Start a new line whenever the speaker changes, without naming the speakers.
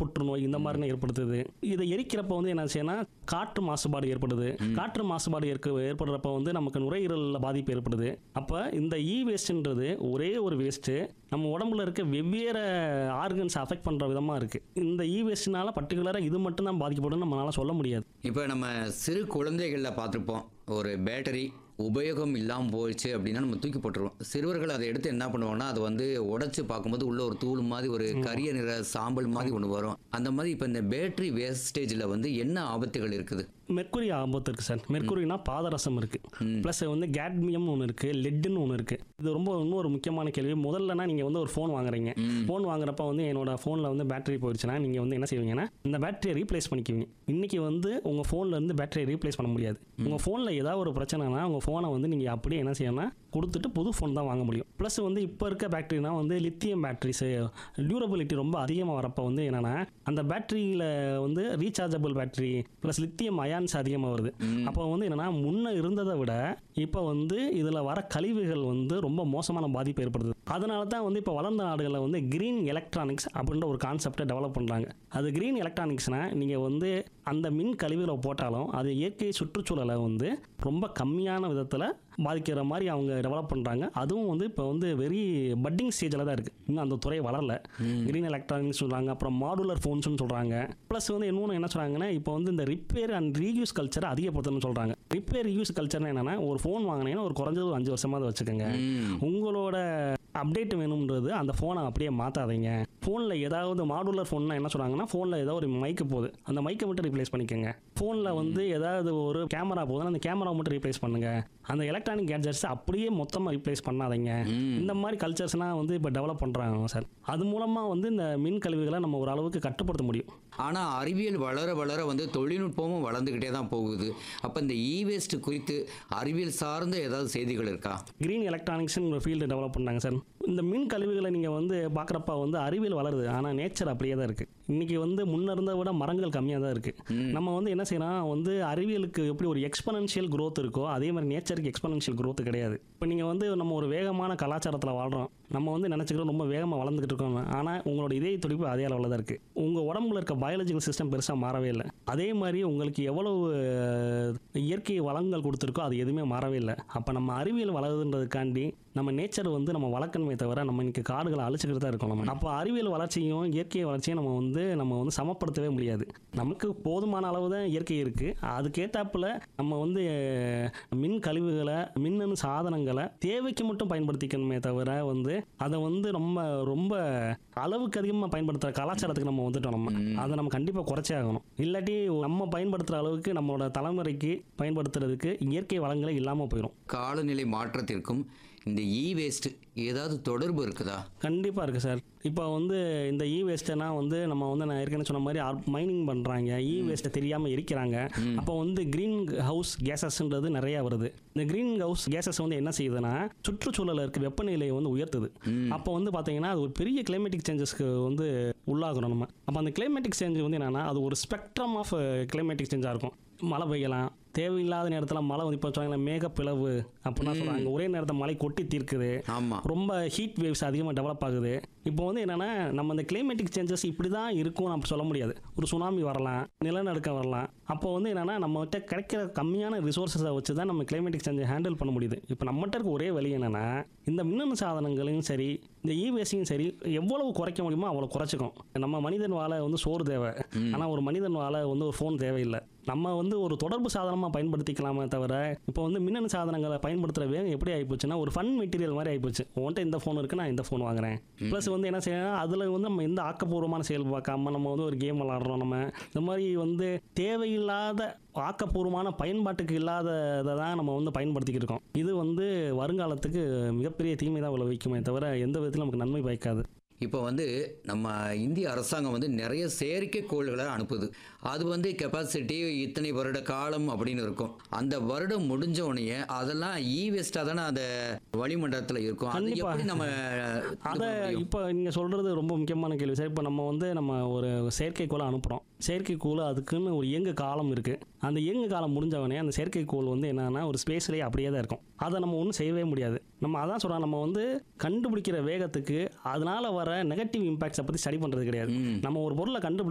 புற்றுநோய் இந்த மாதிரிலாம் ஏற்படுத்துது இதை எரிக்கிறப்ப வந்து என்ன செய்யணும்னா காற்று மாசுபாடு ஏற்படுது காற்று மாசுபாடு ஏற்க ஏற்படுறப்ப வந்து நமக்கு நுரையீரலில் பாதிப்பு ஏற்படுது அப்போ இந்த இ வேஸ்ட்ன்றது ஒரே ஒரு வேஸ்ட்டு நம்ம உடம்புல இருக்க வெவ்வேறு ஆர்கன்ஸ் அஃபெக்ட் பண்ணுற விதமாக இருக்குது இந்த இ வேஸ்ட்னால பர்டிகுலராக இது மட்டும் தான் பாதிக்கப்படும் நம்மளால சொல்ல முடியாது
இப்போ நம்ம சிறு குழந்தைகளில் பார்த்துருப்போம் ஒரு பேட்டரி உபயோகம் இல்லாமல் போயிடுச்சு அப்படின்னா நம்ம தூக்கி போட்டுருவோம் சிறுவர்கள் அதை எடுத்து என்ன பண்ணுவாங்கன்னா அதை வந்து உடைச்சு பார்க்கும்போது உள்ள ஒரு தூள் மாதிரி ஒரு கரிய நிற சாம்பல் மாதிரி ஒன்று வரும் அந்த மாதிரி இப்போ இந்த பேட்டரி வேஸ்டேஜில் வந்து என்ன ஆபத்துகள் இருக்குது
மெர்க்குரி ஆபத்து இருக்குது சார் மெர்க்குரினா பாதரசம் இருக்குது ப்ளஸ் வந்து கேட்மியம் ஒன்று இருக்குது லெட்டுன்னு ஒன்று இருக்குது இது ரொம்ப இன்னொரு முக்கியமான கேள்வி முதல்லனா நீங்கள் வந்து ஒரு ஃபோன் வாங்குறீங்க ஃபோன் வாங்குறப்ப வந்து என்னோட ஃபோனில் வந்து பேட்டரி போயிடுச்சுன்னா நீங்கள் வந்து என்ன செய்வீங்கன்னா இந்த பேட்டரியை ரீப்ளேஸ் பண்ணிக்குவீங்க இன்றைக்கி வந்து உங்கள் ஃபோனில் இருந்து பேட்டரியை ரீப்ளேஸ் பண்ண முடியாது உங்கள் ஃபோனில் ஏதாவது ஒரு பிரச்சனைனா உங்கள் ஃபோனை வந்து நீங்கள் அப்படியே என்ன செய்யணும்னா கொடுத்துட்டு புது ஃபோன் தான் வாங்க முடியும் ப்ளஸ் வந்து இப்போ இருக்க பேட்டரினா வந்து லித்தியம் பேட்டரிஸ் டியூரபிலிட்டி ரொம்ப அதிகமாக வரப்போ வந்து என்னென்னா அந்த பேட்டரியில் வந்து rechargeable battery plus lithium ions அதிகமாக வருது அப்போ வந்து என்னென்னா முன்ன இருந்ததை விட இப்போ வந்து இதில் வர கழிவுகள் வந்து ரொம்ப மோசமான பாதிப்பு ஏற்படுது அதனால தான் வந்து இப்போ வளர்ந்த நாடுகளில் வந்து கிரீன் எலக்ட்ரானிக்ஸ் அப்படின்ற ஒரு கான்செப்டை டெவலப் பண்ணுறாங்க அது கிரீன் எலக்ட்ரானிக்ஸ்னால் நீங்கள் வந்து அந்த மின் கழிவுகளை போட்டாலும் அது இயற்கை சுற்றுச்சூழலை வந்து ரொம்ப கம்மியான விதத்தில் பாதிக்கிற மாதிரி அவங்க டெவலப் பண்ணுறாங்க அதுவும் வந்து இப்போ வந்து வெரி பட்டிங் ஸ்டேஜில் தான் இருக்குது இன்னும் அந்த துறை வளரல கிரீன் எலக்ட்ரானிக்ஸ் சொல்கிறாங்க அப்புறம் மாடுலர் ஃபோன்ஸ்னு சொல்கிறாங்க ப்ளஸ் வந்து இன்னொன்று என்ன சொல்கிறாங்கன்னா இப்போ வந்து இந்த ரிப்பேர் அண்ட் ரீயூஸ் கல்ச்சரை அதிகப்படுத்தணும்னு சொல்கிறாங்க ரிப்பேர் யூஸ் கல்ச்சர்னா என்னென்னா ஒரு ஃபோன் வாங்கினீங்கன்னா ஒரு குறைஞ்சது ஒரு அஞ்சு வருஷமாவது வச்சுக்கோங்க உங்களோட அப்டேட் வேணும்ன்றது அந்த ஃபோனை அப்படியே மாற்றாதீங்க ஃபோனில் ஏதாவது மாடுலர் ஃபோன்னா என்ன சொல்கிறாங்கன்னா ஃபோனில் ஏதாவது ஒரு மைக்கு போகுது அந்த மைக்கை மட்டும் ரீப்ளேஸ் பண்ணிக்கோங்க ஃபோனில் வந்து ஏதாவது ஒரு கேமரா போகுதுன்னா அந்த கேமரா மட்டும் ரீப்ளேஸ் பண்ணுங்க அந்த எலக்ட்ரானிக் கேட்ஜெட்ஸ் அப்படியே மொத்தமாக ரீப்ளேஸ் பண்ணாதீங்க இந்த மாதிரி கல்ச்சர்ஸ்லாம் வந்து இப்போ டெவலப் பண்ணுறாங்க சார் அது மூலமாக வந்து இந்த மின் கழிவுகளை நம்ம ஒரு அளவுக்கு கட்டுப்படுத்த முடியும்
ஆனால் அறிவியல் வளர வளர வந்து தொழில்நுட்பமும் வளர்ந்துக்கிட்டே தான் போகுது அப்போ இந்த இ வேஸ்ட் குறித்து அறிவியல் சார்ந்த ஏதாவது செய்திகள் இருக்கா
கிரீன் எலக்ட்ரானிக்ஸ்னு ஒரு ஃபீல்டு டெவலப் பண்ணாங்க சார் இந்த மின் கழிவுகளை நீங்கள் வந்து பார்க்குறப்ப வந்து அறிவியல் வளருது ஆனால் நேச்சர் அப்படியே தான் இருக்குது இன்றைக்கி வந்து முன்ன இருந்ததை விட மரங்கள் கம்மியாக தான் இருக்குது நம்ம வந்து என்ன செய்யணும் வந்து அறிவியலுக்கு எப்படி ஒரு எக்ஸ்பனன்ஷியல் growth இருக்கோ அதே மாதிரி நேச்சருக்கு எக்ஸ்பனன்ஷியல் growth கிடையாது இப்போ நீங்கள் வந்து நம்ம ஒரு வேகமான கலாச்சாரத்தில் வாழ்கிறோம் நம்ம வந்து நினச்சிக்கிறோம் ரொம்ப வேகமாக வளர்ந்துக்கிட்டு இருக்கோம் ஆனால் உங்களோட இதய துடிப்பு அதே அளவில் தான் இருக்குது உங்கள் உடம்புல இருக்க பயாலஜிக்கல் சிஸ்டம் பெருசாக மாறவே இல்லை அதே மாதிரி உங்களுக்கு எவ்வளவு அஹ், இயற்கை வளங்கள் கொடுத்துருக்கோ அது எதுவுமே மாறவே இல்லை அப்போ நம்ம அறிவியல் வளருதுன்றதுக்காண்டி நம்ம நேச்சர் வந்து நம்ம வளர்க்கணுமே தவிர நம்ம இன்னைக்கு காடுகளை அழிச்சுக்கிட்டு தான் இருக்கோம் நம்ம அப்போ அறிவியல் வளர்ச்சியும் இயற்கை வளர்ச்சியும் நம்ம வந்து நம்ம வந்து சமப்படுத்தவே முடியாது நமக்கு போதுமான அளவு தான் இயற்கை இருக்குது அதுக்கேற்றாப்புல நம்ம வந்து அஹ், மின் கழிவுகளை மின்னணு சாதனங்களை தேவைக்கு மட்டும் பயன்படுத்திக்கணுமே தவிர வந்து அதை வந்து ரொம்ப ரொம்ப அளவுக்கு அதிகமாக பயன்படுத்துகிற கலாச்சாரத்துக்கு நம்ம வந்துட்டோம் நம்ம அதை நம்ம கண்டிப்பாக குறைச்சே ஆகணும் இல்லாட்டி நம்ம பயன்படுத்துகிற அளவுக்கு நம்மளோட தலைமுறைக்கு பயன்படுத்துறதுக்கு இயற்கை வளங்களே இல்லாமல் போயிடும்
காலநிலை மாற்றத்திற்கும் இந்த இ வேஸ்ட் ஏதாவது தொடர்பு இருக்குதா
கண்டிப்பாக இருக்குது சார் இப்போ வந்து இந்த இ வேஸ்ட்டனா வந்து நம்ம வந்து நான் ஏற்கனவே சொன்ன மாதிரி மைனிங் பண்ணுறாங்க இ வேஸ்ட்டை தெரியாமல் எரிக்கிறாங்க அப்போ வந்து க்ரீன் ஹவுஸ் கேசஸ்ன்றது நிறையா வருது இந்த க்ரீன் ஹவுஸ் கேசஸ் வந்து என்ன செய்யுதுன்னா சுற்றுச்சூழலில் இருக்க வெப்பநிலையை வந்து உயர்த்துது அப்போ வந்து பார்த்தீங்கன்னா அது ஒரு பெரிய கிளைமேட்டிக் சேஞ்சஸ்க்கு வந்து உள்ளாகிறோம் நம்ம அப்போ அந்த கிளைமேட்டிக் சேஞ்ச் வந்து என்னன்னா அது ஒரு ஸ்பெக்ட்ரம் ஆஃப் கிளைமேட்டிக் சேஞ்சாக இருக்கும் மழை பெய்யலாம் தேவையில்லாத நேரத்தில் மழை வந்து இப்போ சொன்னாங்க மேகப்பிளவு அப்படின்னா சொல்கிறாங்க ஒரே நேரத்தில் மழை கொட்டி தீர்க்குது
ஆமாம்
ரொம்ப ஹீட் வேவ்ஸ் அதிகமாக டெவலப் ஆகுது இப்போ வந்து என்னென்னா நம்ம இந்த கிளைமேட்டிக் சேஞ்சஸ் இப்படி தான் இருக்கும் நம்ம சொல்ல முடியாது ஒரு சுனாமி வரலாம் நிலநடுக்கம் வரலாம் அப்போ வந்து என்னென்னா நம்மகிட்ட கிடைக்கிற கம்மியான ரிசோர்ஸஸை வச்சு தான் நம்ம கிளைமேட்டிக் சேஞ்சை ஹேண்டில் பண்ண முடியுது இப்போ நம்மகிட்ட இருக்க ஒரே வழி என்னென்னா இந்த மின்னணு சாதனங்களையும் சரி இந்த இவேஸையும் சரி எவ்வளவு குறைக்க முடியுமோ அவ்வளோ குறைச்சிக்கும் நம்ம மனிதன் வாழ வந்து சோறு தேவை ஆனால் ஒரு மனிதன் வாழ வந்து ஒரு ஃபோன் தேவையில்லை நம்ம வந்து ஒரு தொடர்பு சாதனமாக பயன்படுத்திக்கலாமே தவிர இப்போ வந்து மின்னணு சாதனங்களை பயன்படுத்துகிற வேகம் எப்படி ஆகிப்போச்சுன்னா ஒரு ஃபன் மெட்டீரியல் மாதிரி ஆகிப்போச்சு உன்கிட்ட இந்த ஃபோன் இருக்கு நான் இந்த ஃபோன் வாங்குறேன் ப்ளஸ் வந்து என்ன செய்யணும் அதில் வந்து நம்ம எந்த ஆக்கப்பூர்வமான செயல் பார்க்காம நம்ம வந்து ஒரு கேம் விளாடுறோம் நம்ம இந்த மாதிரி வந்து தேவையில்லாத ஆக்கப்பூர்வமான பயன்பாட்டுக்கு இல்லாததை தான் நம்ம வந்து பயன்படுத்திக்கிட்டு இருக்கோம் இது வந்து வருங்காலத்துக்கு மிகப்பெரிய தீமை தான் விளைவிக்குமே தவிர எந்த விதத்திலும் நமக்கு நன்மை பயக்காது
இப்போ வந்து நம்ம இந்திய அரசாங்கம் வந்து நிறைய செயற்கைக்கோள்களை அனுப்புது அது வந்து கெப்பாசிட்டி இத்தனை வருட காலம் அப்படின்னு இருக்கும் அந்த வருடம் முடிஞ்ச உடனே அதெல்லாம் இ வேஸ்ட்டாக தானே அந்த வளிமண்டலத்தில் இருக்கும் அது
கண்டிப்பா.
எப்படி நம்ம இது
அதை
பண்ண முடியும்?
இப்போ நீங்கள் சொல்கிறது ரொம்ப முக்கியமான கேள்வி சார் இப்போ நம்ம வந்து நம்ம ஒரு செயற்கைக்கோளை அனுப்புகிறோம் செயற்கைக்கோள் அதுக்குன்னு ஒரு இயங்கு காலம் இருக்குது அந்த இயங்கு காலம் முடிஞ்சவனே அந்த செயற்கைக்கோள் வந்து என்னன்னா ஒரு ஸ்பேஸ்லேயே அப்படியே தான் இருக்கும் அதை நம்ம ஒன்றும் செய்யவே முடியாது நம்ம அதான் சொல்கிறோம் நம்ம வந்து கண்டுபிடிக்கிற வேகத்துக்கு அதனால வர நெகட்டிவ் இம்பாக்ட்ஸை பற்றி ஸ்டடி பண்ணுறது கிடையாது
ம்.
நம்ம ஒரு பொருளை கண்டுபிடி